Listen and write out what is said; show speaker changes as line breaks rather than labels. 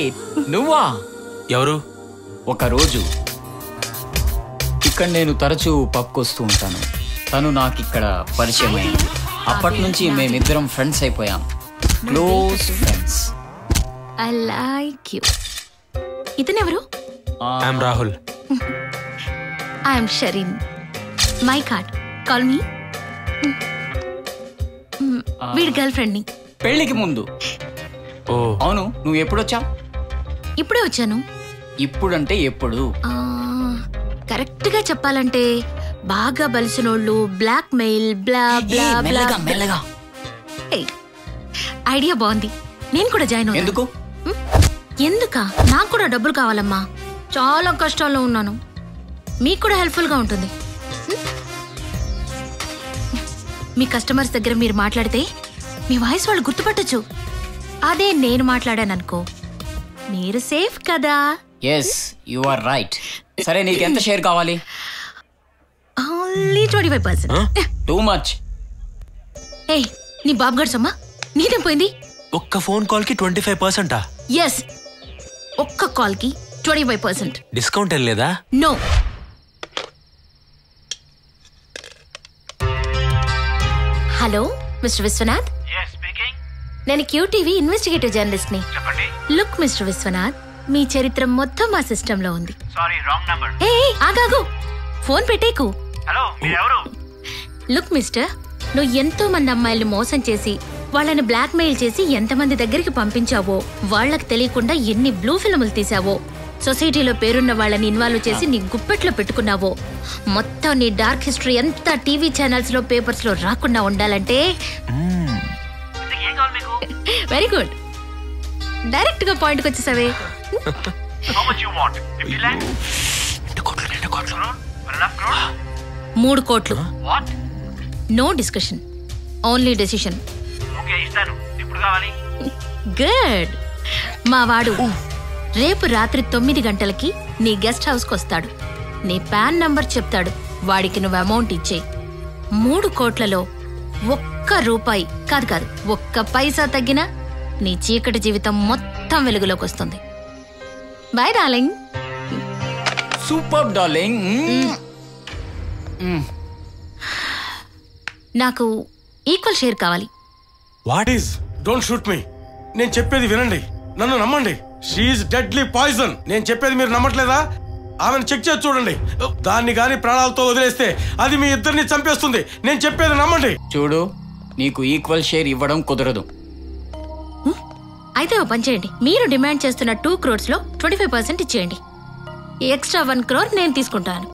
నువ్వా
ఎవరు
ఒక రోజు ఇక్కడ నేను తరచూ పబ్కి వస్తూ ఉంటాను తను నాకు ఇక్కడ పరిచయం అయింది అప్పటి నుంచి మేమిద్దరం ఫ్రెండ్స్ అయిపోయాం close friends
I like you ఇతనెవరు
I'm Rahul
I'm Shareen my card call me వీడి గర్ల్ ఫ్రెండ్ని
పెళ్లికి ముందు
ఓ
అవును నువ్వు ఎప్పుడొచ్చావు
ఇప్పుడే వచ్చాను
ఇప్పుడంటే ఎప్పుడు
ఆ, కరెక్ట్గా చెప్పాలంటే బాగా బలిసినోళ్ళు బ్లాక్ మెయిల్ బ్లా బ్లా
ఏ,
బ్లా
మెల్లగా మెల్లగా
ఏయ్, ఐడియా బాగుంది నేను కూడా జాయిన్ అవుతాను
ఎందుకు
హ్మ్? ఎందుకా నాకు కూడా డబ్బులు కావాలమ్మా చాలా కష్టాల్లో ఉన్నాను మీకు కూడా హెల్ప్ఫుల్గా ఉంటుంది హ్మ్? మీ కస్టమర్స్ దగ్గర మీరు మాట్లాడితే మీ వాయిస్ వాళ్ళు గుర్తుపట్టచ్చు అదే నేను మాట్లాడాననుకో మీరు సేఫ్ కదా
ఎస్ యు ఆర్ రైట్ సరే నీకు ఎంత షేర్ కావాలి
only twenty five percent
too much
ఏయ్ నీ బాబు గడ్స్ అమ్మా నీదేం పోయింది
ఒక్క ఫోన్ కాల్ కి ట్వంటీ ఫైవ్ పర్సెంటా
ఎస్ ఒక్క కాల్కి ట్వంటీ ఫైవ్ పర్సెంట్
డిస్కౌంట్ ఏం లేదా
నో హలో మిస్టర్ విశ్వనాథ్ నేను క్యూటీవీ ఇన్వెస్టిగేటివ్ జర్నలిస్ట్ ని లుక్ మిస్టర్ విశ్వనాథ్ మీ చరిత్ర మొత్తం మా సిస్టమ్ లో ఉంది
సారీ రాంగ్ నంబర్
ఏ ఆగాగు ఫోన్ పెట్టేకు
హలో మీరెవరు
లుక్ మిస్టర్ నువ్వు ఎంతో మంది అమ్మాయిల్ని మోసం చేసి వాళ్ళని బ్లాక్ మెయిల్ చేసి ఎంతమంది దగ్గరికి పంపించావో వాళ్ళకి తెలియకుండా ఎన్ని బ్లూ ఫిల్ములు తీసావో సొసైటీలో పేరున్న వాళ్ళని ఇన్వాల్వ్ చేసి నీ గుప్పెట్లో పెట్టుకున్నావో మొత్తం నీ డార్క్ హిస్టరీ ఎంత టీవీ ఛానల్స్ లో పేపర్స్ లో రాకుండా ఉండాలంటే
ఇంతకీ ఏం కావాలి మీకు
వెరీ గుడ్ డైరెక్ట్ గా పాయింట్కి వచ్చేసావే
how much you want 50 lakhs crore one and half crore
మూడు కోట్లు
what
no discussion only decision
okay ఇస్తాను ఎప్పుడు కావాలి
గుడ్ మా వాడు రేపు రాత్రి తొమ్మిది గంటలకి నీ గెస్ట్ హౌస్కి వస్తాడు నీ పాన్ నంబర్ చెప్తాడు వాడికి నువ్వు అమౌంట్ ఇచ్చేయి మూడు కోట్లలో ఒక్క రూపాయి కాదు కాదు ఒక్క పైసా తగ్గినా నీ చీకటి జీవితం మొత్తం వెలుగులోకి వస్తుంది బాయ్ డార్లింగ్
సూపర్ డార్లింగ్
నాకు ఈక్వల్ షేర్ కావాలి
what is don't shoot me నేను చెప్పేది వినండి నన్ను నమ్మండి షీఈ్ డెడ్లీ పాయిజన్ నేను చెప్పేది మీరు నమ్మట్లేదా ఆమెను చెక్ చేసి చూడండి దాన్ని గాని ప్రాణాలతో వదిలేస్తే అది మీ ఇద్దరిని చంపేస్తుంది నేను చెప్పేది నమ్మండి
చూడు నీకు ఈక్వల్ షేర్ ఇవ్వడం కుదరదు
అయితే ఓ పని చేయండి మీరు డిమాండ్ చేస్తున్న టూ క్రోర్స్ లో ట్వంటీ ఫైవ్ పర్సెంట్ ఇచ్చేయండి ఎక్స్ట్రా వన్ క్రోర్ నేను తీసుకుంటాను